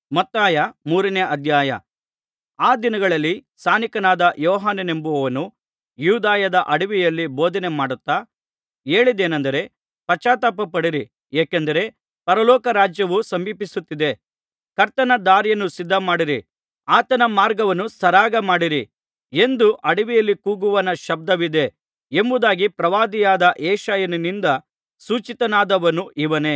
ಮತ್ತಾಯ ಮೂರನೇ ಅಧ್ಯಾಯ ಆ ದಿನಗಳಲ್ಲಿ ಸ್ನಾನಿಕನಾದ ಯೋಹಾನನೆಂಬುವವನು ಯೂದಾಯದ ಅಡವಿಯಲ್ಲಿ ಬೋಧನೆಮಾಡುತ್ತಾ ಹೇಳಿದ್ದೇನಂದರೆ ಪಶ್ಚಾತ್ತಾಪಪಡಿರಿ ಏಕೆಂದರೆ ಪರಲೋಕ ರಾಜ್ಯವು ಸಮೀಪಿಸುತ್ತಿದೆ ಕರ್ತನ ದಾರಿಯನ್ನು ಸಿದ್ಧಮಾಡಿರಿ ಆತನ ಮಾರ್ಗವನ್ನು ಸರಾಗ ಮಾಡಿರಿ ಎಂದು ಅಡವಿಯಲ್ಲಿ ಕೂಗುವವನ ಶಬ್ದವಿದೆ ಎಂಬುದಾಗಿ ಪ್ರವಾದಿಯಾದ ಯೆಶಾಯನಿಂದ ಸೂಚಿತನಾದವನು ಇವನೇ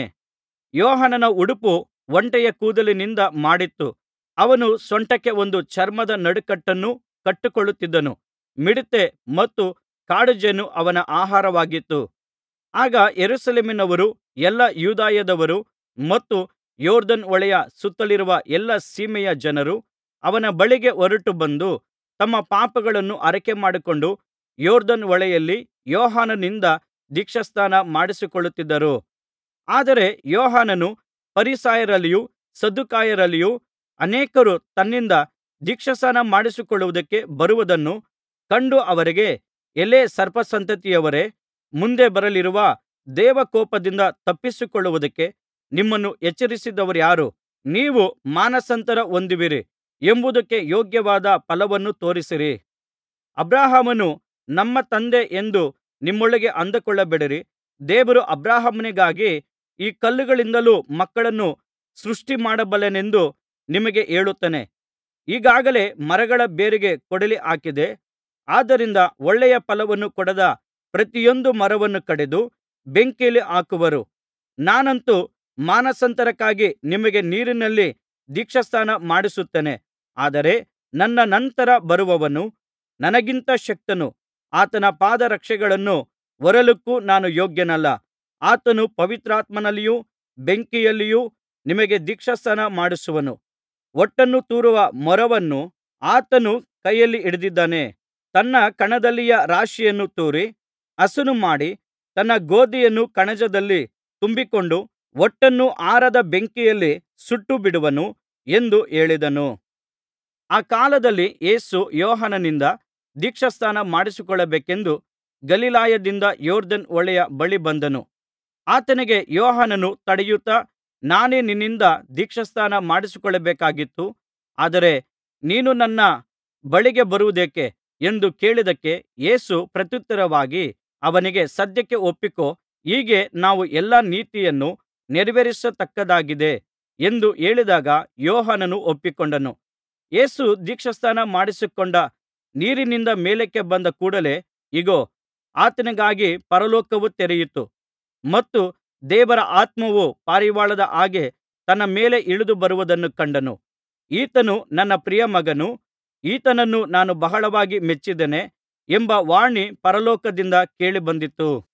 ಯೋಹಾನನ ಉಡುಪು ಒಂಟೆಯ ಕೂದಲಿನಿಂದ ಮಾಡಿತ್ತು ಅವನು ಸೊಂಟಕ್ಕೆ ಒಂದು ಚರ್ಮದ ನಡುಕಟ್ಟನ್ನು ಕಟ್ಟಿಕೊಳ್ಳುತ್ತಿದ್ದನು ಮಿಡತೆ ಮತ್ತು ಕಾಡುಜೇನು ಅವನ ಆಹಾರವಾಗಿತ್ತು ಆಗ ಯೆರೂಸಲೇಮಿನವರೂ ಎಲ್ಲಾ ಯೂದಾಯದವರೂ ಮತ್ತು ಯೊರ್ದನ್ ಹೊಳೆಯ ಸುತ್ತಲಿರುವ ಎಲ್ಲಾ ಸೀಮೆಯ ಜನರು ಅವನ ಬಳಿಗೆ ಹೊರಟುಬಂದು ತಮ್ಮ ಪಾಪಗಳನ್ನು ಅರಿಕೆಮಾಡಿಕೊಂಡು ಯೊರ್ದನ್ ಹೊಳೆಯಲ್ಲಿ ಯೋಹಾನನಿಂದ ದೀಕ್ಷಾಸ್ನಾನ ಮಾಡಿಸಿಕೊಳ್ಳುತ್ತಿದ್ದರು ಆದರೆ ಯೋಹಾನನು ಫರಿಸಾಯರಲ್ಲಿಯೂ ಸದ್ದುಕಾಯರಲ್ಲಿಯೂ ಅನೇಕರು ತನ್ನಿಂದ ದೀಕ್ಷಾಸ್ನಾನ ಮಾಡಿಸಿಕೊಳ್ಳುವುದಕ್ಕೆ ಬರುವುದನ್ನು ಕಂಡು ಅವರಿಗೆ ಎಲೈ ಸರ್ಪಸಂತತಿಯವರೇ ಮುಂದೆ ಬರಲಿರುವ ದೇವಕೋಪದಿಂದ ತಪ್ಪಿಸಿಕೊಳ್ಳುವುದಕ್ಕೆ ನಿಮ್ಮನ್ನು ಎಚ್ಚರಿಸಿದವರಾರು ನೀವು ಮಾನಸಾಂತರ ಹೊಂದುವಿರಿ ಎಂಬುದಕ್ಕೆ ಯೋಗ್ಯವಾದ ಫಲವನ್ನು ತೋರಿಸಿರಿ ಅಬ್ರಹಾಮನು ನಮ್ಮ ತಂದೆ ಎಂದು ನಿಮ್ಮೊಳಗೆ ಅಂದುಕೊಳ್ಳಬೇಡಿರಿ ದೇವರು ಅಬ್ರಹಾಮನಿಗಾಗಿ ಈ ಕಲ್ಲುಗಳಿಂದಲೂ ಮಕ್ಕಳನ್ನು ಸೃಷ್ಟಿಮಾಡಬಲ್ಲನೆಂದು ನಿಮಗೆ ಹೇಳುತ್ತೇನೆ ಈಗಾಗಲೇ ಮರಗಳ ಬೇರಿಗೆ ಕೊಡಲಿ ಹಾಕಿದೆ ಆದ್ದರಿಂದ ಒಳ್ಳೆಯ ಫಲವನ್ನು ಕೊಡದ ಪ್ರತಿಯೊಂದು ಮರವನ್ನು ಕಡಿದು ಬೆಂಕಿಯಲ್ಲಿ ಹಾಕುವರು ನಾನಂತೂ ಮಾನಸಾಂತರಕ್ಕಾಗಿ ನಿಮಗೆ ನೀರಿನಲ್ಲಿ ದೀಕ್ಷಾಸ್ನಾನ ಮಾಡಿಸುತ್ತೇನೆ ಆದರೆ ನನ್ನ ನಂತರ ಬರುವವನು ನನಗಿಂತ ಶಕ್ತನು ಆತನ ಪಾದರಕ್ಷೆಗಳನ್ನು ಹೊರಲಿಕ್ಕೂ ನಾನು ಯೋಗ್ಯನಲ್ಲ ಆತನು ಪವಿತ್ರಾತ್ಮನಲ್ಲಿಯೂ ಬೆಂಕಿಯಲ್ಲಿಯೂ ನಿಮಗೆ ದೀಕ್ಷಾಸ್ನಾನ ಮಾಡಿಸುವನು ಹೊಟ್ಟನ್ನು ತೂರುವ ಮೊರವನ್ನು ಆತನು ಕೈಯಲ್ಲಿ ಹಿಡಿದಿದ್ದಾನೆ ತನ್ನ ಕಣದಲ್ಲಿಯ ರಾಶಿಯನ್ನು ತೂರಿ ಹಸನುಮಾಡಿ ತನ್ನ ಗೋದಿಯನ್ನು ಕಣಜದಲ್ಲಿ ತುಂಬಿಕೊಂಡು ಹೊಟ್ಟನ್ನು ಆರದ ಬೆಂಕಿಯಲ್ಲಿ ಸುಟ್ಟುಬಿಡುವನು ಎಂದು ಹೇಳಿದನು ಆ ಕಾಲದಲ್ಲಿ ಯೇಸು ಯೋಹಾನನಿಂದ ದೀಕ್ಷಾಸ್ನಾನ ಮಾಡಿಸಿಕೊಳ್ಳಬೇಕೆಂದು ಗಲಿಲಾಯದಿಂದ ಯೊರ್ದನ್ ಹೊಳೆಯ ಬಳಿ ಬಂದನು ಆತನಿಗೆ ಯೋಹಾನನು ತಡೆಯುತ್ತಾ ನಾನೇ ನಿನ್ನಿಂದ ದೀಕ್ಷಾಸ್ನಾನ ಮಾಡಿಸಿಕೊಳ್ಳಬೇಕಾಗಿತ್ತು ಆದರೆ ನೀನು ನನ್ನ ಬಳಿಗೆ ಬರುವುದೇಕೆ ಎಂದು ಕೇಳಿದ್ದಕ್ಕೆ ಯೇಸು ಪ್ರತ್ಯುತ್ತರವಾಗಿ ಅವನಿಗೆ ಸದ್ಯಕ್ಕೆ ಒಪ್ಪಿಕೋ ಹೀಗೆ ನಾವು ಎಲ್ಲಾ ನೀತಿಯನ್ನು ನೆರವೇರಿಸತಕ್ಕದ್ದಾಗಿದೆ ಎಂದು ಹೇಳಿದಾಗ ಯೋಹಾನನು ಒಪ್ಪಿಕೊಂಡನು ಯೇಸು ದೀಕ್ಷಾಸ್ನಾನ ಮಾಡಿಸಿಕೊಂಡ ನೀರಿನಿಂದ ಮೇಲಕ್ಕೆ ಬಂದ ಕೂಡಲೆ ಇಗೋ ಆತನಿಗಾಗಿ ಪರಲೋಕವು ತೆರೆಯಿತು ಮತ್ತು ದೇವರ ಆತ್ಮವು ಪಾರಿವಾಳದ ಹಾಗೆ ತನ್ನ ಮೇಲೆ ಇಳಿದು ಬರುವುದನ್ನು ಕಂಡನು ಈತನು ನನ್ನ ಪ್ರಿಯಮಗನು ಈತನನ್ನು ನಾನು ಬಹಳವಾಗಿ ಮೆಚ್ಚಿದ್ದೇನೆ ಎಂಬ ವಾಣಿ ಪರಲೋಕದಿಂದ ಕೇಳಿಬಂದಿತು